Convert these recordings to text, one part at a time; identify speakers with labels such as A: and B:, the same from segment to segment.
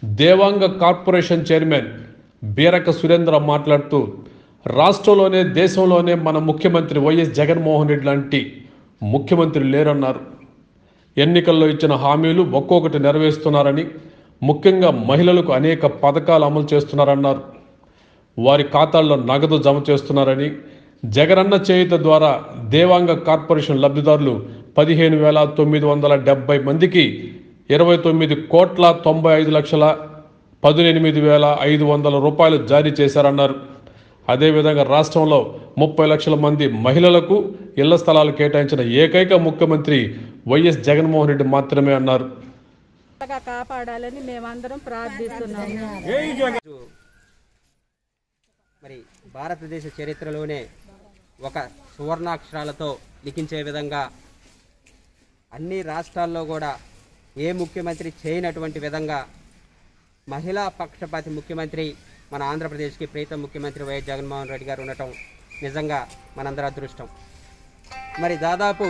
A: Devanga corporation chairman Beeraka Surendra మాట్లాడుతూ రాష్ట్రంలోనే దేశంలోనే మన ముఖ్యమంత్రి వైఎస్ జగన్మోహన్ రెడ్డి లాంటి ముఖ్యమంత్రి లేరన్నారు ఎన్నికల్లో ఇచ్చిన హామీలు ఒక్కొక్కటి నెరవేరుస్తున్నారని ముఖ్యంగా మహిళలకు అనేక పథకాలు అమలు చేస్తున్నారన్నారు వారి ఖాతాల్లో నగదు జమ చేస్తున్నారని జగనన్న చేయుత ద్వారా దేవాంగ కార్పొరేషన్ లబ్ధిదారులు పదిహేను వేల తొమ్మిది వందల డెబ్బై మందికి ఇరవై తొమ్మిది కోట్ల తొంభై ఐదు లక్షల పదినెనిమిది వేల ఐదు వందల రూపాయలు జారీ చేశారన్నారు అదేవిధంగా రాష్ట్రంలో ముప్పై లక్షల మంది మహిళలకు ఇళ్ల స్థలాలు కేటాయించిన ఏకైక ముఖ్యమంత్రి వైఎస్ జగన్మోహన్ రెడ్డి మాత్రమే అన్నారు
B: చల్లగా కాపాడాలని మేమందరం ప్రార్థిస్తున్నాము
C: ఈరోజు మరి భారతదేశ చరిత్రలోనే ఒక సువర్ణాక్షరాలతో లిఖించే విధంగా అన్ని రాష్ట్రాల్లో కూడా ఏ ముఖ్యమంత్రి చేయనటువంటి విధంగా మహిళా పక్షపాతి ముఖ్యమంత్రి మన ఆంధ్రప్రదేశ్కి ప్రీతం ముఖ్యమంత్రి వైఎస్ జగన్మోహన్ రెడ్డి గారు ఉండటం నిజంగా మనందరి అదృష్టం మరి దాదాపు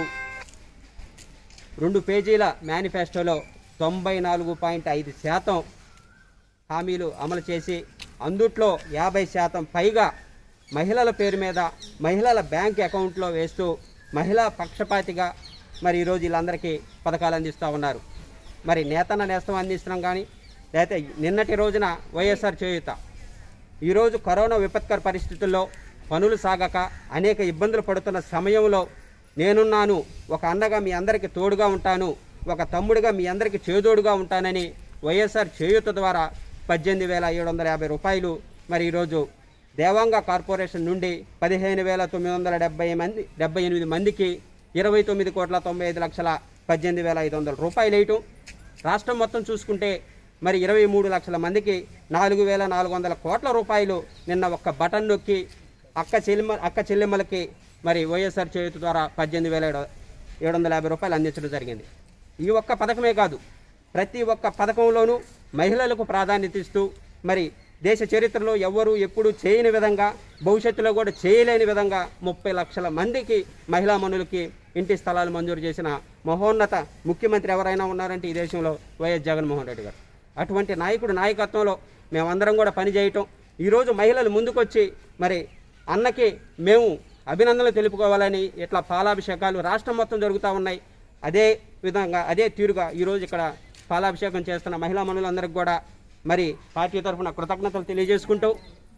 C: రెండు పేజీల మేనిఫెస్టోలో తొంభై నాలుగు పాయింట్ ఐదు శాతం హామీలు అమలు చేసి అందుట్లో యాభై శాతం పైగా మహిళల పేరు మీద మహిళల బ్యాంక్ అకౌంట్లో వేస్తూ మహిళా పక్షపాతిగా మరి ఈరోజు వీళ్ళందరికీ పథకాలు అందిస్తూ ఉన్నారు మరి నేతన్న నేస్తం అందిస్తున్నాం కానీ లేకపోతే నిన్నటి రోజున వైఎస్ఆర్ చేయుత ఈరోజు కరోనా విపత్కర పరిస్థితుల్లో పనులు సాగక అనేక ఇబ్బందులు పడుతున్న సమయంలో నేనున్నాను ఒక అన్నగా మీ అందరికీ తోడుగా ఉంటాను ఒక తమ్ముడిగా మీ అందరికీ చేదోడుగా ఉంటానని వైఎస్ఆర్ చేయూత ద్వారా పద్దెనిమిది వేల ఏడు వందల యాభై రూపాయలు మరి ఈరోజు దేవాంగ కార్పొరేషన్ నుండి పదిహేను వేల తొమ్మిది వందల డెబ్బై మంది డెబ్బై ఎనిమిది మందికి ఇరవై తొమ్మిది కోట్ల తొంభై ఐదు లక్షల పద్దెనిమిది వేల ఐదు వందల రూపాయలు వేయటం రాష్ట్రం మొత్తం చూసుకుంటే మరి ఇరవై మూడు లక్షల మందికి నాలుగు వేల నాలుగు వందల కోట్ల రూపాయలు నిన్న ఒక్క బటన్ నొక్కి అక్క చెల్లెమ్మ అక్క చెల్లెమ్మలకి మరి వైఎస్ఆర్ చేయుత ద్వారా పద్దెనిమిది వేల ఏడు ఏడు వందల యాభై రూపాయలు అందించడం జరిగింది ఈ ఒక్క పథకమే కాదు ప్రతి ఒక్క పథకంలోనూ మహిళలకు ప్రాధాన్యత ఇస్తూ మరి దేశ చరిత్రలో ఎవ్వరూ ఎప్పుడూ చేయని విధంగా భవిష్యత్తులో కూడా చేయలేని విధంగా ముప్పై లక్షల మందికి మహిళా మనులకి ఇంటి స్థలాలు మంజూరు చేసిన మహోన్నత ముఖ్యమంత్రి ఎవరైనా ఉన్నారంటే ఈ దేశంలో వైఎస్ జగన్మోహన్ రెడ్డి గారు అటువంటి నాయకుడు నాయకత్వంలో మేమందరం కూడా పనిచేయటం ఈరోజు మహిళలు ముందుకొచ్చి మరి అన్నకి మేము అభినందనలు తెలుపుకోవాలని ఇట్లా పాలాభిషేకాలు రాష్ట్రం మొత్తం జరుగుతూ ఉన్నాయి అదే విధంగా అదే తీరుగా ఈరోజు ఇక్కడ పాలాభిషేకం చేస్తున్న మహిళా మనులందరికీ కూడా మరి పార్టీ తరఫున కృతజ్ఞతలు తెలియజేసుకుంటూ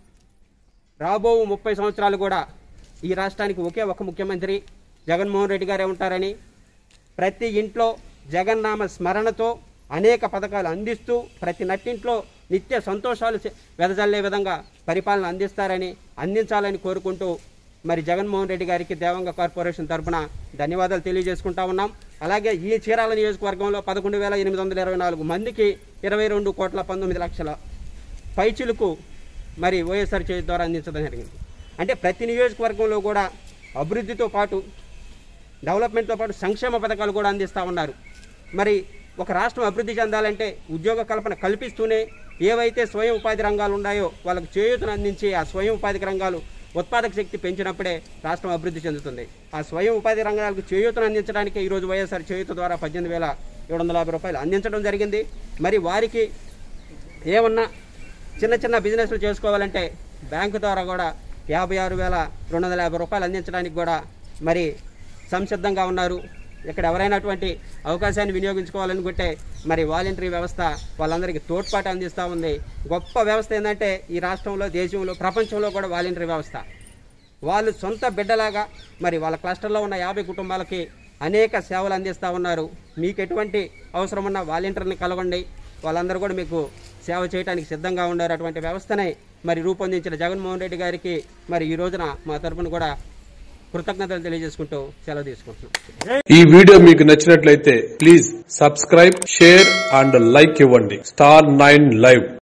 C: రాబో ముప్పై సంవత్సరాలు కూడా ఈ రాష్ట్రానికి ఒకే ఒక ముఖ్యమంత్రి జగన్మోహన్ రెడ్డి గారే ఉంటారని ప్రతి ఇంట్లో జగన్నామ స్మరణతో అనేక పథకాలు అందిస్తూ ప్రతి నట్టింట్లో నిత్య సంతోషాలు చె- వెదజల్లే విధంగా పరిపాలన అందిస్తారని అందించాలని కోరుకుంటూ మరి జగన్మోహన్ రెడ్డి గారికి దేవంగ కార్పొరేషన్ తరఫున ధన్యవాదాలు తెలియజేసుకుంటా ఉన్నాం అలాగే ఈ చీరాల నియోజకవర్గంలో పదకొండు వేల ఎనిమిది వందల ఇరవై నాలుగు మందికి ఇరవై రెండు కోట్ల పంతొమ్మిది లక్షల పైచులకు మరి వైఎస్ఆర్ చేతి ద్వారా అందించడం జరిగింది అంటే ప్రతి నియోజకవర్గంలో కూడా అభివృద్ధితో పాటు డెవలప్మెంట్తో పాటు సంక్షేమ పథకాలు కూడా అందిస్తూ ఉన్నారు మరి ఒక రాష్ట్రం అభివృద్ధి చెందాలంటే ఉద్యోగ కల్పన కల్పిస్తూనే ఏవైతే స్వయం ఉపాధి రంగాలు ఉన్నాయో వాళ్ళకు చేయూతను అందించి ఆ స్వయం ఉపాధి రంగాలు ఉత్పాదక శక్తి పెంచినప్పుడే రాష్ట్రం అభివృద్ధి చెందుతుంది ఆ స్వయం ఉపాధి రంగాలకు చేయూతను అందించడానికి ఈరోజు వైఎస్ఆర్ చేయూత ద్వారా పద్దెనిమిది వేల ఏడు వందల యాభై రూపాయలు అందించడం జరిగింది మరి వారికి ఏమన్నా చిన్న చిన్న బిజినెస్లు చేసుకోవాలంటే బ్యాంకు ద్వారా కూడా యాభై ఆరు వేల రెండు వందల యాభై రూపాయలు అందించడానికి కూడా మరి సంసిద్ధంగా ఉన్నారు ఇక్కడ ఎవరైనటువంటి అవకాశాన్ని వినియోగించుకోవాలనుకుంటే మరి వాలంటరీ వ్యవస్థ వాళ్ళందరికీ తోడ్పాటు అందిస్తూ ఉంది గొప్ప వ్యవస్థ ఏంటంటే ఈ రాష్ట్రంలో దేశంలో ప్రపంచంలో కూడా వాలంటరీ వ్యవస్థ వాళ్ళు సొంత బిడ్డలాగా మరి వాళ్ళ క్లస్టర్లో ఉన్న యాభై కుటుంబాలకి అనేక సేవలు అందిస్తూ ఉన్నారు మీకు ఎటువంటి అవసరం ఉన్న వాలంటీర్ని కలవండి వాళ్ళందరూ కూడా మీకు సేవ చేయడానికి సిద్ధంగా ఉన్నారు అటువంటి వ్యవస్థనే మరి రూపొందించిన జగన్మోహన్ రెడ్డి గారికి మరి ఈ రోజున మా తరపున కూడా కృతజ్ఞతలు తెలియజేసుకుంటూ సెలవు తీసుకుంటున్నాం
A: ఈ వీడియో మీకు నచ్చినట్లయితే please subscribe share and like ఇవ్వండి స్టార్ నైన్ లైవ్